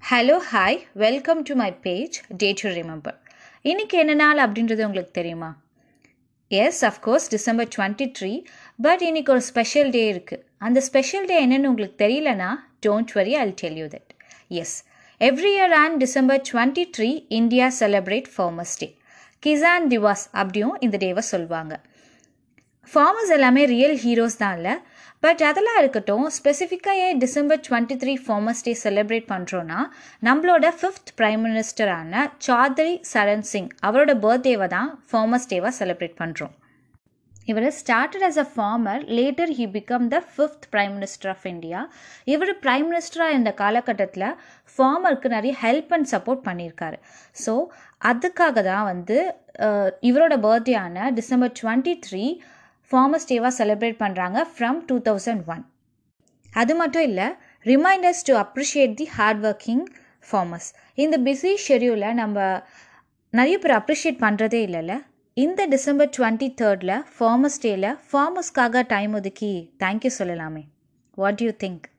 hello hi welcome to my page day to remember இன்னைக்கு என்ன நாள் அப்படின்றது உங்களுக்கு தெரியுமா yes of course December twenty three but இன்னைக்கு ஒரு ஸ்பெஷல் டே இருக்குது அந்த ஸ்பெஷல் டே என்னன்னு உங்களுக்கு தெரியலனா don't worry I'll tell you that is every year on December twenty three India celebrate farmers day Kisan Diwas அப்படியும் இந்த டேவை சொல்லுவாங்க ஃபார்மர்ஸ் எல்லாமே ரியல் ஹீரோஸ் தான் இல்லை பட் அதெல்லாம் இருக்கட்டும் ஸ்பெசிஃபிக்காக ஏன் December twenty three farmers day celebrate பண்ணுறோன்னா நம்மளோட ஃபிஃப்த் பிரைம் மினிஸ்டரான சாத்ரி சரண் சிங் அவரோட பர்த்டேவை தான் ஃபார்மர்ஸ் டேவாக செலிப்ரேட் பண்ணுறோம் இவர் started as a farmer later he became the fifth prime minister of India இவர் பிரைம் மினிஸ்டராக இருந்த காலகட்டத்தில் ஃபார்மருக்கு நிறைய ஹெல்ப் அண்ட் சப்போர்ட் பண்ணியிருக்காரு ஸோ அதுக்காக தான் வந்து அஹ், இவரோட பர்த்டே ஆன டிசம்பர் டுவெண்ட்டி த்ரீ ஃபார்மர்ஸ் டேவாக செலிப்ரேட் பண்ணுறாங்க ஃப்ரம் டூ தௌசண்ட் ஒன் அது மட்டும் இல்லை reminders to appreciate the hard working farmers இந்த பிஸி ஷெடியூலை நம்ம நிறைய பேர் அப்ரிஷியேட் பண்ணுறதே இல்லைல்ல இந்த டிசம்பர் டுவெண்ட்டி தேர்டில் ஃபார்மர்ஸ் டேயில் ஃபார்மர்ஸ்க்காக டைம் ஒதுக்கி தேங்க்யூ சொல்லலாமே வாட் யூ திங்க்